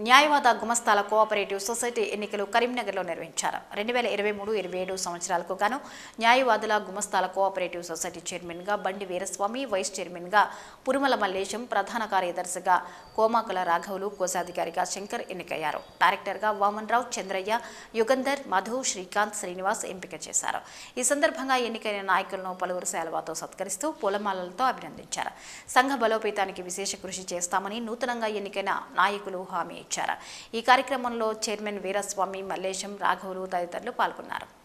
న్యాయవాద గుమస్తాల cooperative society ఎన్నికలు కరీంనగర్లో నిర్వహించారు రెండు వేల ఇరవై మూడు ఇరవై ఏడు సంవత్సరాలకు గాను న్యాయవాదుల గుమస్తాల కోఆపరేటివ్ సొసైటీ చైర్మన్గా బండి వీరస్వామి వైస్ చైర్మన్గా పురుమల మల్లేశం ప్రధాన కార్యదర్శిగా కోమాకుల రాఘవులు కోశాధికారిగా శంకర్ ఎన్నికయ్యారు డైరెక్టర్గా వామన్ రావు చంద్రయ్య యుగంధర్ మధు శ్రీకాంత్ శ్రీనివాస్ ఎంపిక చేశారు ఈ సందర్భంగా ఎన్నికైన నాయకులను పలువురు సేలవాతో సత్కరిస్తూ పూలమాలలతో అభినందించారు సంఘ బలోపేతానికి విశేష కృషి చేస్తామని నూతనంగా ఎన్నికైన నాయకులు హామీ ఇచ్చారు ఈ కార్యక్రమంలో చైర్మన్ వీరస్వామి మల్లేశం రాఘవులు తదితరులు పాల్గొన్నారు